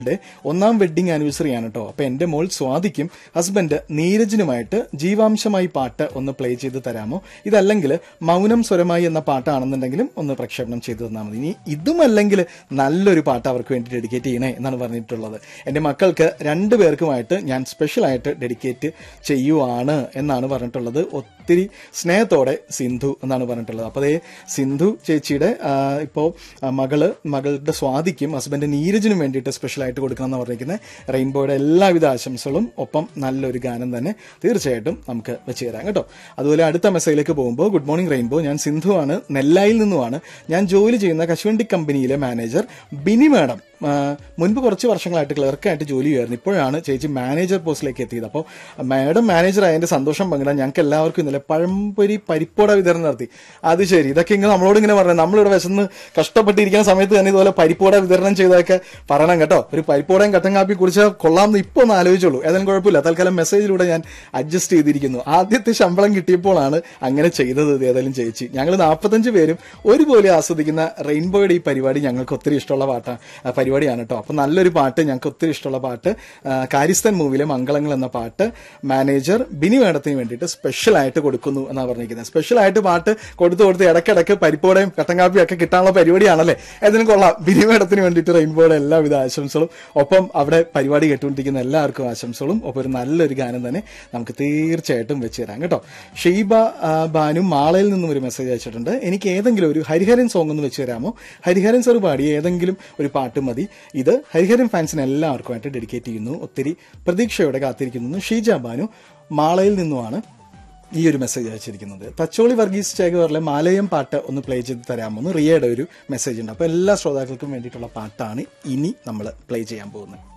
യുടെ ഒന്നാം wedding anniversary ആണ് കേട്ടോ അപ്പൊ എന്റെ മോൾ സ്വാതിക്കും ഹസ്ബൻഡ് നീരജിനുമായിട്ട് ജീവാംശമായി പാട്ട് ഒന്ന് പ്ലേ ചെയ്ത് തരാമോ ഇതല്ലെങ്കിൽ മൗനം സ്വരമായി എന്ന പാട്ടാണെന്നുണ്ടെങ്കിലും ഒന്ന് പ്രക്ഷേപണം ചെയ്തു തന്നാൽ മതി ഇനി ഇതുമല്ലെങ്കിൽ നല്ലൊരു പാട്ട് അവർക്ക് വേണ്ടി ഡെഡിക്കേറ്റ് ചെയ്യണേ എന്നാണ് പറഞ്ഞിട്ടുള്ളത് എന്റെ മക്കൾക്ക് രണ്ടു പേർക്കുമായിട്ട് ഞാൻ സ്പെഷ്യൽ ആയിട്ട് ഡെഡിക്കേറ്റ് ചെയ്യുവാണ് എന്നാണ് പറഞ്ഞിട്ടുള്ളത് ഒത്തിരി സ്നേഹത്തോടെ സിന്ധു എന്നാണ് പറഞ്ഞിട്ടുള്ളത് അപ്പോൾ അതേ സിന്ധു ചേച്ചിയുടെ ആ, ഇപ്പോ ആ, മകള് മകളുടെ സ്വാതിക്കും ഹസ്ബൻഡ് നീരജിനും വേണ്ടിയിട്ട് സ്പെഷ്യൽ ആയിട്ട് കൊടുക്കണം എന്ന് പറഞ്ഞിരിക്കുന്നത് റെയിൻബോയുടെ എല്ലാവിധ ആശംസകളും ഒപ്പം നല്ലൊരു ഗാനം തന്നെ തീർച്ചയായിട്ടും നമുക്ക് വെച്ച് തരാം കേട്ടോ അതുപോലെ അടുത്ത മെസ്സേജിലേക്ക് പോകുമ്പോൾ ഗുഡ് മോർണിംഗ് റെയിൻബോ ഞാൻ സിന്ധു ആണ് നെല്ലായിൽ നിന്നുമാണ് ഞാൻ ജോലി ചെയ്യുന്ന കശുവണ്ടി കമ്പനിയിലെ മാനേജർ ബിനി മാഡം ആ, മുൻപ് കുറച്ച് വർഷങ്ങളായിട്ട് ക്ലർക്കായിട്ട് ജോലി ചെയ്യുമായിരുന്നു ഇപ്പോഴാണ് ചേച്ചി മാനേജർ പോസ്റ്റിലേക്ക് എത്തിയത് അപ്പോൾ മാഡം മാനേജർ ആയതിന്റെ സന്തോഷം പങ്കിടാൻ ഞങ്ങൾക്ക് എല്ലാവർക്കും ഇന്നലെ പഴംപൊരി പരിപ്പോട വിതരണം നടത്തി അത് ശരി ഇതൊക്കെ ഇങ്ങനെ നമ്മളോട് ഇങ്ങനെ പറഞ്ഞു നമ്മളിവിടെ വിശന്ന് കഷ്ടപ്പെട്ടിരിക്കുന്ന സമയത്ത് തന്നെ ഇതുപോലെ പരിപ്പോട വിതരണം ചെയ്തൊക്കെ പറയണം കേട്ടോ ഒരു പരിപ്പോടയും കട്ടൻ കാപ്പി കുടിച്ചാൽ കൊള്ളാമെന്ന് ഇപ്പോൾ ഒന്ന് ആലോചിച്ചോളൂ ഏതായാലും കുഴപ്പമില്ല തൽക്കാലം മെസ്സേജിലൂടെ ഞാൻ അഡ്ജസ്റ്റ് ചെയ്തിരിക്കുന്നു ആദ്യത്തെ ശമ്പളം കിട്ടിയപ്പോഴാണ് അങ്ങനെ ചെയ്തത് ഇത് ഏതായാലും ചേച്ചി ഞങ്ങൾ നാൽപ്പത്തഞ്ച് പേരും ഒരുപോലെ ആസ്വദിക്കുന്ന റെയിൻബോയുടെ ഈ പരിപാടി ഞങ്ങൾക്ക് ഒത്തിരി ഇഷ്ടമുള്ള പാട്ടാണ് പരിപാടിയാണ് കേട്ടോ അപ്പൊ നല്ലൊരു പാട്ട് ഞങ്ങൾക്ക് ഒത്തിരി ഇഷ്ടമുള്ള പാട്ട് ആ, കാരിസ്ഥൻ മൂവിയിലെ മംഗളങ്ങൾ എന്ന പാട്ട് മാനേജർ ബിനി മേഡത്തിന് വേണ്ടിയിട്ട് സ്പെഷ്യൽ ആയിട്ട് കൊടുക്കുന്നു എന്നാണ് പറഞ്ഞിരിക്കുന്നത് സ്പെഷ്യൽ ആയിട്ട് പാട്ട് കൊടുത്തു കൊടുത്ത് ഇടയ്ക്കിടയ്ക്ക് പരിപ്പോടെയും കട്ടൻ കാപ്പിയും ഒക്കെ കിട്ടാനുള്ള പരിപാടിയാണല്ലേ ഏതിനും കൊള്ളാം ബിനി മേഡത്തിന് വേണ്ടിയിട്ട് റെയിൻബോയുടെ എല്ലാവിധ ആശംസകളും ഒപ്പം അവിടെ പരിപാടി കേട്ടുകൊണ്ടിരിക്കുന്ന എല്ലാവർക്കും ആശംസകളും ഒപ്പം ഒരു നല്ലൊരു ഗാനം തന്നെ നമുക്ക് തീർച്ചയായിട്ടും വെച്ച് തരാം കേട്ടോ ഷെയ്ബ ആ, ബാനു മാളയിൽ നിന്നും ഒരു മെസ്സേജ് അയച്ചിട്ടുണ്ട് എനിക്ക് ഏതെങ്കിലും ഒരു ഹരിഹരൻ സോങ് ഒന്ന് വെച്ച് തരാമോ ഹരിഹരൻ സർ പാടിയ ഏതെങ്കിലും ഒരു പാട്ട് മതി ഇത് ഹരിഹരൻ ഫാൻസിന് എല്ലാവർക്കുമായിട്ട് ഡെഡിക്കേറ്റ് ചെയ്യുന്നു ഒത്തിരി പ്രതീക്ഷയോടെ കാത്തിരിക്കുന്നു ഷീജ ബാനു മാളയിൽ നിന്നുമാണ് ഈ ഒരു മെസ്സേജ് അയച്ചിരിക്കുന്നത് തച്ചോളി വർഗീസ് ചേകവറിലെ മാലയം പാട്ട് ഒന്ന് പ്ലേ ചെയ്ത് തരാമോ എന്ന് റിയയുടെ ഒരു മെസ്സേജ് ഉണ്ട് അപ്പോൾ എല്ലാ ശ്രോതാക്കൾക്കും വേണ്ടിയിട്ടുള്ള പാട്ടാണ് ഇനി നമ്മൾ പ്ലേ ചെയ്യാൻ പോകുന്നത്